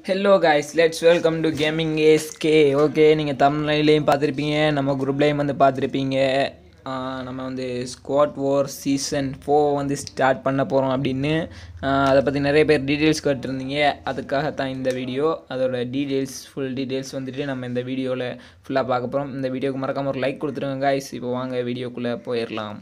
hello guys let's welcome to gaming S K okay நீங்கள் தமிழ்லையும் பார்த்துருப்பீங்க நம்ம குரூப்லேயும் வந்து பார்த்துருப்பீங்க ஆஹ் நம்ம வந்து ஸ்குவாட் வார் சீசன் ஃபோர் வந்து ஸ்டார்ட் பண்ண போகிறோம் அப்படின்னு ஆஹ் அதை பற்றி நிறைய பேர் டீட்டெயில்ஸ் கேட்டிருந்தீங்க அதுக்காகத்தான் இந்த வீடியோ அதோட டீட்டெயில்ஸ் ஃபுல் டீட்டெயில்ஸ் வந்துட்டு நம்ம இந்த வீடியோவில் ஃபுல்லாக பார்க்க போகிறோம் இந்த வீடியோக்கு மறக்காம ஒரு லைக் கொடுத்துருங்க காய்ஸ் இப்போ வாங்க வீடியோக்குள்ளே போயிடலாம்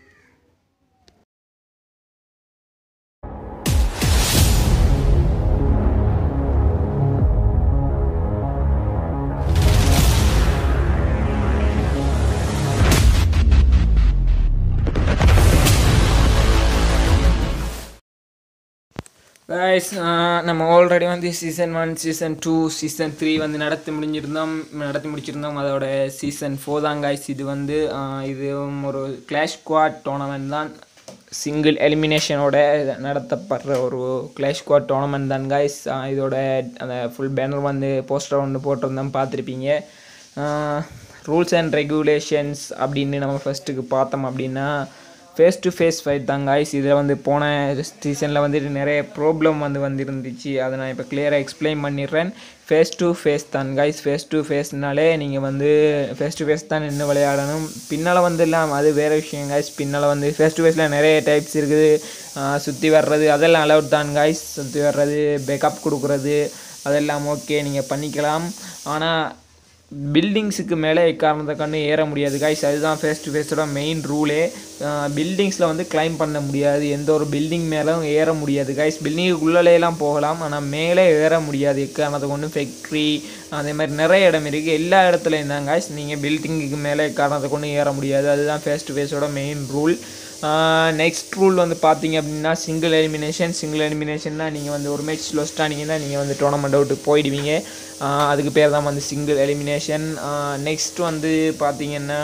கைஸ் நம்ம ஆல்ரெடி வந்து season one season two season three வந்து நடத்தி முடிஞ்சிருந்தோம் நடத்தி முடிச்சிருந்தோம் அதோட சீசன் ஃபோர் தான் கைஸ் இது வந்து ஆஹ் இது ஒரு கிளாஷ் குவாட் டோர்னமெண்ட் தான் சிங்கிள் எலிமினேஷனோட நடத்தப்படுற ஒரு கிளாஷ் குவாட் டோர்னமெண்ட் தான் கைஸ் இதோட அந்த ஃபுல் பேனர் வந்து போஸ்டர் ஒன்று போட்டிருந்தோம் பார்த்துருப்பீங்க ரூல்ஸ் அண்ட் ரெகுலேஷன்ஸ் அப்படின்னு நம்ம ஃபஸ்ட்டுக்கு பார்த்தோம் அப்படின்னா ஃபேஸ் டு ஃபேஸ் ஃபைட் தான் காய்ஸ் இதில் வந்து போன சீசனில் வந்துட்டு நிறைய ப்ராப்ளம் வந்து வந்துருந்துச்சு அதை நான் இப்போ கிளியராக எக்ஸ்பிளைன் பண்ணிடுறேன் ஃபேஸ் டு ஃபேஸ் தான் காய்ஸ் ஃபேஸ் டு ஃபேஸ்னாலே நீங்கள் வந்து ஃபேஸ் டு ஃபேஸ் தான் நின்று விளையாடணும் பின்னால் வந்து இல்லாமல் அது வேறு விஷயம் காய்ஸ் பின்னால் வந்து ஃபேஸ் டு ஃபேஸில் நிறைய டைப்ஸ் இருக்குது சுற்றி வர்றது அதெல்லாம் அலவுட் தான் காய்ஸ் சுற்றி வர்றது பேக்கப் கொடுக்குறது அதெல்லாம் ஓகே நீங்கள் பண்ணிக்கலாம் ஆனால் பில்டிங்ஸுக்கு மேலே எக்காரணத்தை கண்டு ஏற முடியாது காய்ஸ் அதுதான் ஃபேஸ் டு ஃபேஸோட மெயின் ரூலே பில்டிங்ஸில் வந்து கிளைம் பண்ண முடியாது எந்த ஒரு பில்டிங் மேலும் ஏற முடியாது காய்ஸ் பில்டிங்குக்குள்ளேலாம் போகலாம் ஆனால் மேலே ஏற முடியாது எக்காரணத்தை கொண்டு ஃபேக்ட்ரி அதே மாதிரி நிறைய இடம் இருக்குது எல்லா இடத்துலையும் தான் காய்ஸ் நீங்கள் பில்டிங்குக்கு மேலே எக்காரணத்தை கொண்டு ஏற முடியாது அதுதான் ஃபேஸ் டு ஃபேஸோட மெயின் ரூல் நெக்ஸ்ட் ரூல் வந்து பார்த்தீங்க அப்படின்னா சிங்கிள் எலிமினேஷன் சிங்கிள் எலிமினேஷன்னா நீங்கள் வந்து ஒரு மேட்ச் லொஸ்ட் ஆனீங்கன்னா நீங்கள் வந்து டோர்னமெண்ட் அவுட்டு போயிடுவீங்க ஆஹ் அதுக்கு பேர் தான் வந்து சிங்கிள் எலிமினேஷன் நெக்ஸ்ட் வந்து பார்த்தீங்கன்னா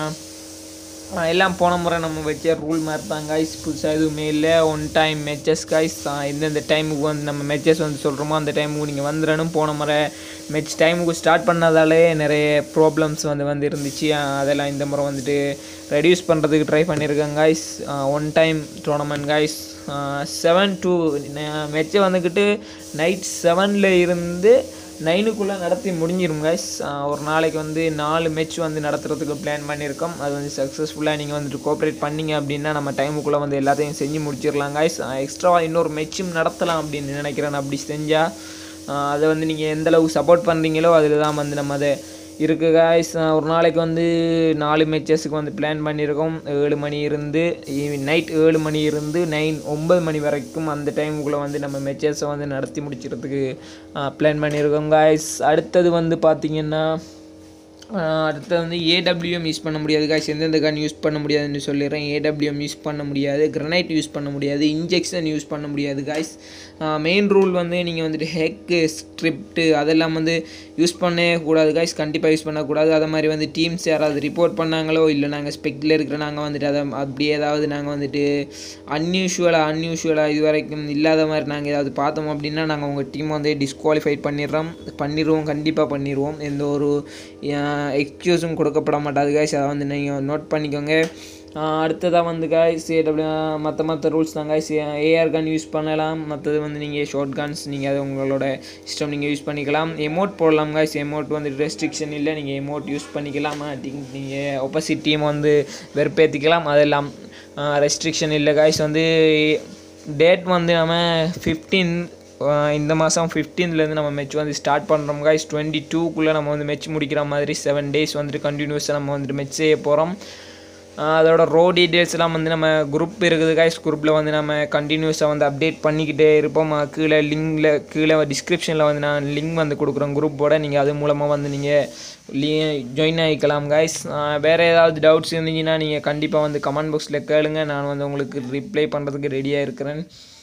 ஆஹ் எல்லாம் போன முறை நம்ம வச்ச ரூல் மாதிரி தான் காய்ஸ் புதுசாக எதுவுமே இல்லை ஒன் டைம் மேட்சஸ் காய்ஸ் எந்தெந்த டைமுக்கு வந்து நம்ம மேட்சஸ் வந்து சொல்கிறோமோ அந்த டைமுக்கு நீங்கள் வந்துடணும் போன முறை மேட்ச் டைமுக்கு ஸ்டார்ட் பண்ணதாலே நிறைய ப்ராப்ளம்ஸ் வந்து வந்து இருந்துச்சு ஆஹ் அதெல்லாம் இந்த முறை வந்துட்டு ரெடியூஸ் பண்ணுறதுக்கு ட்ரை பண்ணியிருக்கேன் guys one time tournament guys seven two மேட்ச்சை வந்துக்கிட்டு நைட் செவனில் இருந்து நைனுக்குள்ளே நடத்தி முடிஞ்சிரும் கைஸ் ஒரு நாளைக்கு வந்து நாலு மேட்ச் வந்து நடத்துறதுக்கு பிளான் பண்ணியிருக்கோம் அது வந்து சக்ஸஸ்ஃபுல்லாக நீங்கள் வந்துட்டு கோஆப்ரேட் பண்ணீங்க அப்படின்னா நம்ம டைமுக்குள்ளே வந்து எல்லாத்தையும் செஞ்சு முடிச்சிடலாம் கைஸ் எக்ஸ்ட்ராவாக இன்னொரு மேட்சும் நடத்தலாம் அப்படின்னு நினைக்கிறேன் அப்படி செஞ்சால் அதை வந்து நீங்கள் எந்த அளவுக்கு சப்போர்ட் பண்ணுறீங்களோ அதில் தான் வந்து நம்ம அதை இருக்குது காய்ஸ் ஒரு நாளைக்கு வந்து நாலு மேட்சஸுக்கு வந்து பிளான் பண்ணியிருக்கோம் ஏழு மணி இருந்து நைட் ஏழு மணி இருந்து நைன் ஒம்பது மணி வரைக்கும் அந்த டைமுக்குள்ளே வந்து நம்ம மேட்சஸை வந்து நடத்தி முடிக்கிறதுக்கு பிளான் பண்ணியிருக்கோம் காய்ஸ் அடுத்தது வந்து பார்த்திங்கன்னா அடுத்தது வந்து ஏடபிள்யூஎம் யூஸ் பண்ண முடியாது காய்ஸ் எந்தெந்த கன் யூஸ் பண்ண முடியாதுன்னு சொல்லிடுறேன் ஏடபிள்யூஎம் யூஸ் பண்ண முடியாது கிரனைட் யூஸ் பண்ண முடியாது இன்ஜெக்ஷன் யூஸ் பண்ண முடியாது காய்ஸ் மெயின் ரூல் வந்து நீங்கள் வந்துட்டு ஹெக்கு ஸ்ட்ரிப்ட்டு அதெல்லாம் வந்து யூஸ் பண்ணவே கூடாது காய்ஸ் கண்டிப்பாக யூஸ் பண்ணக்கூடாது அதை மாதிரி வந்து டீம்ஸ் யாராவது ரிப்போர்ட் பண்ணாங்களோ இல்லை நாங்கள் ஸ்பெக்கில் இருக்கிற நாங்கள் வந்துட்டு அதை அப்படி ஏதாவது நாங்கள் வந்துட்டு அன்யூஷுவலாக அன்யூஷுவலாக இது வரைக்கும் இல்லாத மாதிரி நாங்கள் ஏதாவது பார்த்தோம் அப்படின்னா நாங்கள் உங்கள் டீம் வந்து டிஸ்குவாலிஃபை பண்ணிடுறோம் பண்ணிடுவோம் கண்டிப்பாக பண்ணிடுவோம் எந்த ஒரு எக்ஸ்கியூஸும் கொடுக்கப்பட மாட்டாது காய்ஸ் அதை வந்து நீங்கள் நோட் பண்ணிக்கோங்க அடுத்ததாக வந்து காய்ஸ் ஏடபிள்யூ மற்ற மற்ற ரூல்ஸ் தான் காய்ஸ் ஏஆர் கன் யூஸ் பண்ணலாம் மற்றது வந்து நீங்கள் ஷார்ட் கன்ஸ் நீங்கள் அது உங்களோட இஷ்டம் நீங்கள் யூஸ் பண்ணிக்கலாம் எமோட் போடலாம் காய்ஸ் எமோட் வந்து ரெஸ்ட்ரிக்ஷன் இல்லை நீங்கள் எமோட் யூஸ் பண்ணிக்கலாம் நீங்கள் ஆப்போசிட் டீம் வந்து வெறுப்பேற்றிக்கலாம் அதெல்லாம் ரெஸ்ட்ரிக்ஷன் இல்லை காய்ஸ் வந்து டேட் வந்து நம்ம ஃபிஃப்டீன் இந்த மாதம் ஃபிஃப்டீன்லேருந்து நம்ம மேட்ச் வந்து ஸ்டார்ட் பண்ணுறோம் காய்ஸ் டுவெண்ட்டி டூக்குள்ளே நம்ம வந்து மேட்ச் முடிக்கிற மாதிரி செவன் டேஸ் வந்துட்டு கண்டினியூஸாக நம்ம வந்துட்டு மேட்ச் செய்ய போகிறோம் அதோட ரோ டீட்டெயில்ஸ்லாம் வந்து நம்ம குரூப் இருக்குது காய்ஸ் குரூப்பில் வந்து நம்ம கண்டினியூஸாக வந்து அப்டேட் பண்ணிக்கிட்டே இருப்போம் கீழே லிங்கில் கீழே டிஸ்கிரிப்ஷனில் வந்து நான் லிங்க் வந்து கொடுக்குறோம் குரூப்போட நீங்கள் அது மூலமாக வந்து நீங்கள் ஜாயின் ஆகிக்கலாம் காய்ஸ் வேறு ஏதாவது டவுட்ஸ் இருந்தீங்கன்னா நீங்கள் கண்டிப்பாக வந்து கமெண்ட் பாக்ஸில் கேளுங்க நான் வந்து உங்களுக்கு ரிப்ளை பண்ணுறதுக்கு ரெடியாக இருக்கிறேன்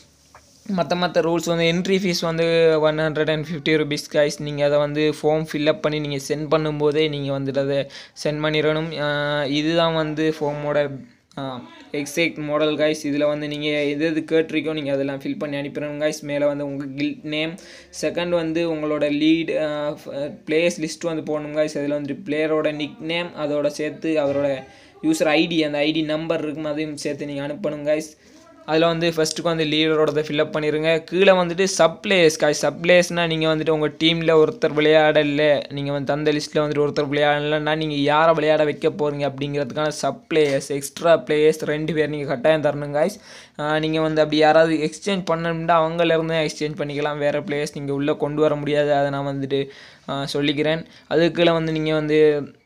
மற்ற மற்ற ரூல்ஸ் வந்து என்ட்ரி ஃபீஸ் வந்து one hundred and fifty rupees guys நீங்கள் அதை வந்து ஃபார்ம் ஃபில்அப் பண்ணி நீங்கள் சென்ட் பண்ணும்போதே நீங்கள் வந்துட்டு அதை சென்ட் பண்ணிடணும் இதுதான் வந்து ஃபார்மோட எக்ஸாக்ட் மாடல் காய்ஸ் இதில் வந்து நீங்கள் எது எது கேட்டிருக்கோ நீங்கள் அதெல்லாம் ஃபில் பண்ணி அனுப்பிடணும் காய்ஸ் மேலே வந்து உங்கள் கில்ட் நேம் செகண்ட் வந்து உங்களோட லீட் பிளேயர்ஸ் லிஸ்ட் வந்து போடணும் காய்ஸ் அதில் வந்து பிளேயரோட நிக் நேம் அதோட சேர்த்து அவரோட யூசர் ஐடி அந்த ஐடி நம்பர் இருக்கும் அதையும் சேர்த்து நீங்கள் அனுப்பணும் காய்ஸ் அதில் வந்து ஃபஸ்ட்டுக்கு வந்து லீடரோட ஃபில்அப் பண்ணிடுங்க கீழே வந்துட்டு சப்ளேஸ் காய் சப்ளேஸ்னால் நீங்கள் வந்துட்டு உங்கள் டீமில் ஒருத்தர் விளையாடல நீங்கள் வந்து தந்த லிஸ்ட்டில் வந்துட்டு ஒருத்தர் விளையாடலைன்னா நீங்கள் யாரை விளையாட வைக்க போகிறீங்க அப்படிங்கிறதுக்கான சப்ளேயர்ஸ் எக்ஸ்ட்ரா பிளேயர்ஸ் ரெண்டு பேர் நீங்கள் கட்டாயம் தரணும் காய்ஸ் நீங்கள் வந்து அப்படி யாராவது எக்ஸ்சேஞ்ச் பண்ணணும்னா அவங்கலேருந்து எக்ஸ்சேஞ்ச் பண்ணிக்கலாம் வேறு பிளேயர்ஸ் நீங்கள் உள்ளே கொண்டு வர முடியாது அதை நான் வந்துட்டு ஆஹ் சொல்லிக்கிறேன் அதுக்குள்ளே வந்து நீங்கள் வந்து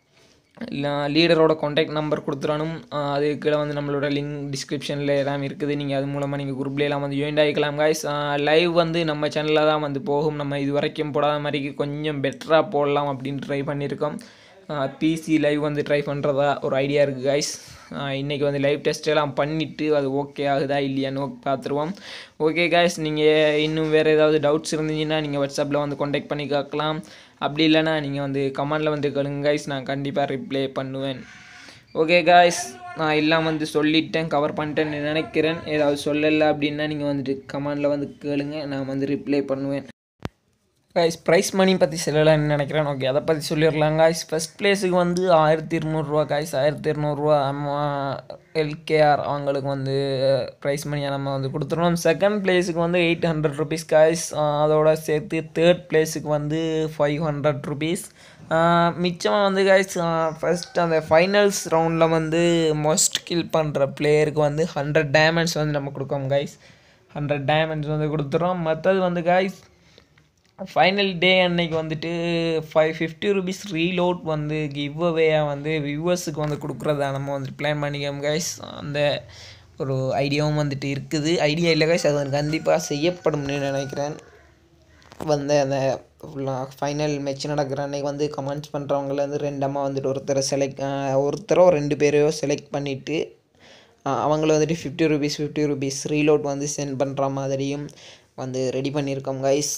லீடரோட காண்டாக்ட் நம்பர் கொடுத்துடணும் அது கீழே வந்து நம்மளோட லிங்க் டிஸ்கிரிப்ஷனில் எல்லாம் இருக்குது நீங்கள் அது மூலமாக நீங்கள் குரூப்லேயெல்லாம் வந்து ஜாயின் ஆகிக்கலாம் காய்ஸ் லைவ் வந்து நம்ம சேனலில் தான் வந்து போகும் நம்ம இது வரைக்கும் போடாத மாதிரி கொஞ்சம் பெட்டராக போடலாம் அப்படின்னு ட்ரை பண்ணியிருக்கோம் பிசி லைவ் வந்து ட்ரை பண்ணுறதா ஒரு ஐடியா இருக்குது காய்ஸ் இன்றைக்கி வந்து லைவ் டெஸ்ட் எல்லாம் பண்ணிவிட்டு அது ஓகே ஆகுதா இல்லையான்னு பார்த்துருவோம் ஓகே காய்ஸ் நீங்கள் இன்னும் வேறு ஏதாவது டவுட்ஸ் இருந்தீங்கன்னா நீங்கள் வாட்ஸ்அப்பில் வந்து காண்டாக்ட் பண்ணி கேட்கலாம் அப்படி இல்லைன்னா நீங்கள் வந்து கமெண்டில் வந்து கேளுங்க காய்ஸ் நான் கண்டிப்பாக ரிப்ளை பண்ணுவேன் ஓகே காய்ஸ் நான் எல்லாம் வந்து சொல்லிட்டேன் கவர் பண்ணிட்டேன்னு நினைக்கிறேன் ஏதாவது சொல்லலை அப்படின்னா நீங்கள் வந்துட்டு கமெண்டில் வந்து கேளுங்க நான் வந்து ரிப்ளை பண்ணுவேன் காய்ஸ் ப்ரைஸ் மணி பற்றி சொல்லலாம்னு நினைக்கிறேன் ஓகே அதை பற்றி சொல்லிடலாம் காய்ஸ் ஃபஸ்ட் பிளேஸுக்கு வந்து ஆயிரத்தி இருநூறுவா காய்ஸ் ஆயிரத்தி இருநூறுவா நம்ம எல்கேஆர் அவங்களுக்கு வந்து ப்ரைஸ் மணியை நம்ம வந்து கொடுத்துருவோம் செகண்ட் பிளேஸுக்கு வந்து எயிட் ஹண்ட்ரட் ருபீஸ் காய்ஸ் அதோட சேர்த்து தேர்ட் பிளேஸுக்கு வந்து ஃபைவ் ஹண்ட்ரட் ருபீஸ் மிச்சமாக வந்து காய்ஸ் ஃபஸ்ட் அந்த ஃபைனல்ஸ் ரவுண்டில் வந்து மோஸ்ட் கில் பண்ணுற பிளேயருக்கு வந்து ஹண்ட்ரட் டைமண்ட்ஸ் வந்து நம்ம கொடுக்கோம் காய்ஸ் ஹண்ட்ரட் டைமண்ட்ஸ் வந்து கொடுத்துறோம் மற்றது வந்து காய்ஸ் ஃபைனல் டே அன்னைக்கு வந்துட்டு ஃபைவ் ஃபிஃப்டி ருபீஸ் ரீலோட் வந்து கிவ் அவேயாக வந்து வியூவர்ஸுக்கு வந்து கொடுக்குறத நம்ம வந்துட்டு பிளான் பண்ணிக்கோம் கைஸ் அந்த ஒரு ஐடியாவும் வந்துட்டு இருக்குது ஐடியா இல்லை கைஸ் அது கண்டிப்பாக செய்யப்படும்னு நினைக்கிறேன் வந்து அந்த ஃபுல்லாக ஃபைனல் மேட்ச் நடக்கிற அன்னைக்கு வந்து கமெண்ட்ஸ் பண்ணுறவங்கள வந்து ரெண்டமாக வந்துட்டு ஒருத்தரை செலக்ட் ஒருத்தரோ ரெண்டு பேரையோ செலக்ட் பண்ணிவிட்டு அவங்கள வந்துட்டு fifty rupees fifty rupees reload வந்து சென்ட் பண்ணுற மாதிரியும் வந்து ரெடி பண்ணியிருக்கோம் கைஸ்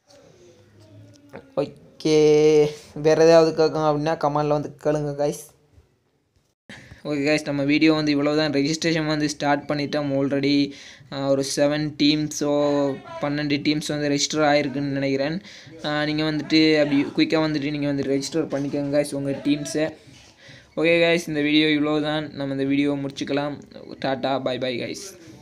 ஓகே வேறு ஏதாவது கேட்கும் அப்படின்னா கமெண்டில் வந்து கேளுங்க கைஸ் ஓகே கைஸ் நம்ம வீடியோ வந்து இவ்வளோ தான் ரெஜிஸ்ட்ரேஷன் வந்து ஸ்டார்ட் பண்ணிட்டோம் ஆல்ரெடி ஒரு செவன் டீம்ஸோ பன்னெண்டு டீம்ஸ் வந்து ரெஜிஸ்டர் ஆகிருக்குன்னு நினைக்கிறேன் நீங்கள் வந்துட்டு அப்படி குயிக்காக வந்துட்டு நீங்கள் வந்து ரெஜிஸ்டர் பண்ணிக்கோங்க கைஸ் உங்கள் டீம்ஸை ஓகே கைஸ் இந்த வீடியோ இவ்வளோ தான் நம்ம இந்த வீடியோ முடிச்சுக்கலாம் டாட்டா பை பை கைஸ்